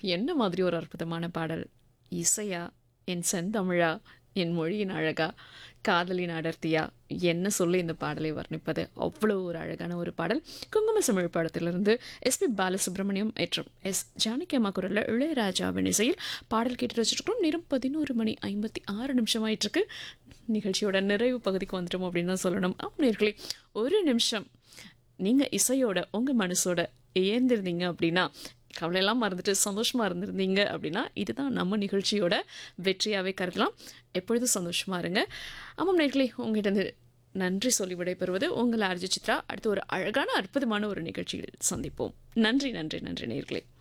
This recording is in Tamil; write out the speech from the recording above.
என்ன மாதிரி ஒரு அற்புதமான பாடல் இசையா என் செந்தமிழா என் மொழியின் அழகா காதலின் அடர்த்தியா என்ன சொல்லி இந்த பாடலை வர்ணிப்பது அவ்வளோ ஒரு அழகான ஒரு பாடல் குங்கும தமிழ் படத்திலிருந்து எஸ்பி பாலசுப்ரமணியம் மற்றும் எஸ் ஜானகி அம்மா குரலில் இளையராஜாவின் இசையில் பாடல் கேட்டு வச்சுருக்கோம் நேரம் பதினோரு மணி ஐம்பத்தி ஆறு நிமிஷம் ஆயிட்டிருக்கு நிகழ்ச்சியோட நிறைவு பகுதிக்கு வந்துட்டோம் அப்படின்னு தான் சொல்லணும் ஆமாம் நேர்களே ஒரு நிமிஷம் நீங்கள் இசையோட உங்கள் மனசோட ஏந்திருந்தீங்க அப்படின்னா கவலையெல்லாம் மறந்துட்டு சந்தோஷமாக இருந்திருந்தீங்க அப்படின்னா இதுதான் நம்ம நிகழ்ச்சியோட வெற்றியாகவே கருதலாம் எப்பொழுதும் சந்தோஷமாக இருங்க ஆமாம் நேர்களே உங்ககிட்ட நன்றி சொல்லி விடைபெறுவது உங்கள் ஆர்ஜி சித்ரா அடுத்து ஒரு அழகான அற்புதமான ஒரு நிகழ்ச்சியில் சந்திப்போம் நன்றி நன்றி நன்றி நேர்களே